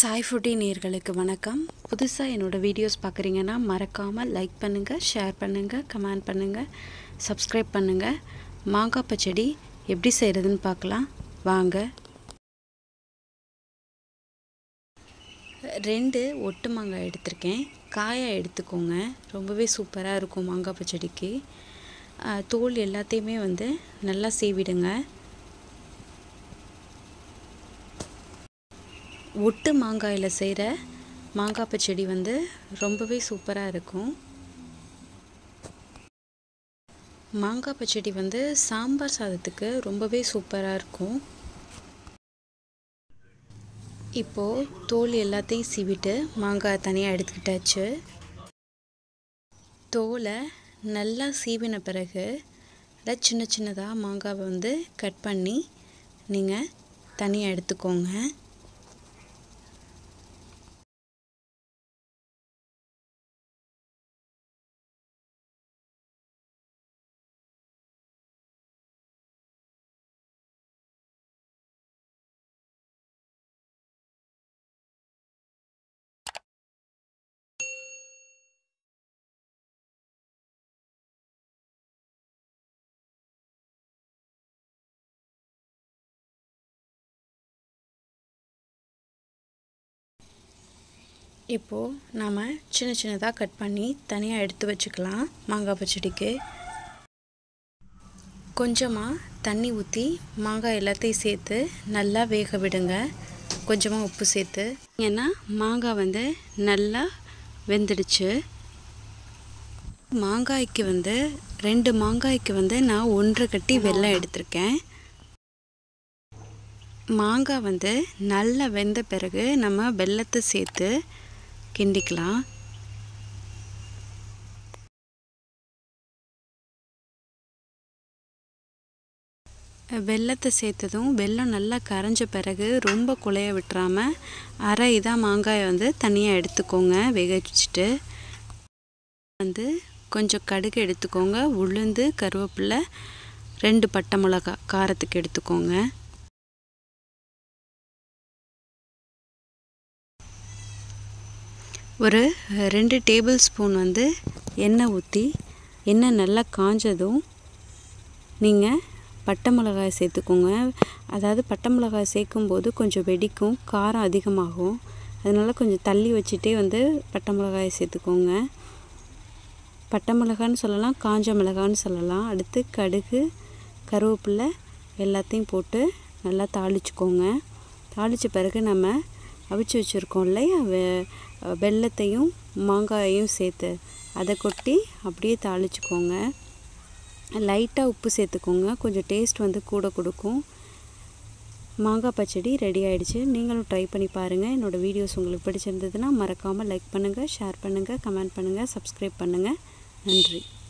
Sai foodie நேர்களுக்கு வணக்கம் புதுசாக என்னோடய வீடியோஸ் பார்க்குறீங்கன்னா மறக்காமல் லைக் பண்ணுங்கள் ஷேர் பண்ணுங்கள் கமெண்ட் பண்ணுங்கள் சப்ஸ்கிரைப் பண்ணுங்கள் மாங்காய் பச்சடி எப்படி செய்கிறதுன்னு பார்க்கலாம் வாங்க ரெண்டு ஒட்டு மாங்காய் எடுத்திருக்கேன் காயாக எடுத்துக்கோங்க ரொம்பவே சூப்பராக இருக்கும் மாங்காய் பச்சடிக்கு அஹ், தோல் எல்லாத்தையுமே வந்து நல்லா சீவிடுங்க ஒட்டு மாங்காயில் செய்கிற மாங்காய் பச்சடி வந்து ரொம்பவே சூப்பராக இருக்கும் மாங்காய் பச்சடி வந்து சாம்பார் சாதத்துக்கு ரொம்பவே சூப்பராக இருக்கும் இப்போது தோல் எல்லாத்தையும் சீவிட்டு மாங்காய் தனியாக எடுத்துக்கிட்டாச்சு தோலை நல்லா சீவின பிறகு அதை சின்ன சின்னதாக மாங்காவை வந்து கட் பண்ணி நீங்கள் தனியாக எடுத்துக்கோங்க இப்போது நாம் சின்ன சின்னதாக கட் பண்ணி தனியாக எடுத்து வச்சுக்கலாம் மாங்காய் பச்சடிக்கு கொஞ்சமாக தண்ணி ஊற்றி மாங்காய் எல்லாத்தையும் சேர்த்து நல்லா வேக விடுங்க கொஞ்சமாக உப்பு சேர்த்து ஏன்னா மாங்காய் வந்து நல்லா வெந்துடுச்சு மாங்காய்க்கு வந்து ரெண்டு மாங்காய்க்கு வந்து நான் ஒன்றரை கட்டி வெல்லம் எடுத்திருக்கேன் மாங்காய் வந்து நல்லா வெந்த பிறகு நம்ம வெல்லத்தை சேர்த்து கிண்டிக்கலாம் வெல்லத்தை சேர்த்ததும் வெல்லம் நல்லா கரைஞ்ச பிறகு ரொம்ப குழைய விட்டுறாம அரை இதாக மாங்காயை வந்து தனியாக எடுத்துக்கோங்க வேக வச்சுட்டு வந்து கொஞ்சம் கடுகு எடுத்துக்கோங்க உளுந்து கருவேப்பிலை ரெண்டு பட்டை மிளகா காரத்துக்கு எடுத்துக்கோங்க ஒரு ரெண்டு டேபிள் ஸ்பூன் வந்து எண்ணெய் ஊற்றி எண்ணெய் நல்லா காஞ்சதும் நீங்கள் பட்டை மிளகாய் சேர்த்துக்கோங்க அதாவது பட்டை மிளகாய் சேர்க்கும்போது கொஞ்சம் வெடிக்கும் காரம் அதிகமாகும் அதனால் கொஞ்சம் தள்ளி வச்சுட்டே வந்து பட்டை மிளகாயை சேர்த்துக்கோங்க பட்டை மிளகான்னு சொல்லலாம் காஞ்ச மிளகான்னு சொல்லலாம் அடுத்து கடுகு கருவேப்பிலை எல்லாத்தையும் போட்டு நல்லா தாளிச்சுக்கோங்க தாளித்த பிறகு நம்ம அவிச்சு வச்சுருக்கோம் இல்லையா வெ வெள்ளத்தையும் மாங்காயையும் சேர்த்து அதை கொட்டி அப்படியே தாளிச்சுக்கோங்க லைட்டாக உப்பு சேர்த்துக்கோங்க கொஞ்சம் டேஸ்ட் வந்து கூட கொடுக்கும் மாங்காய் பச்சடி ரெடி ஆயிடுச்சு நீங்களும் ட்ரை பண்ணி பாருங்கள் என்னோடய வீடியோஸ் உங்களுக்கு பிடிச்சிருந்ததுன்னா மறக்காமல் லைக் பண்ணுங்கள் ஷேர் பண்ணுங்கள் கமெண்ட் பண்ணுங்கள் சப்ஸ்கிரைப் பண்ணுங்கள் நன்றி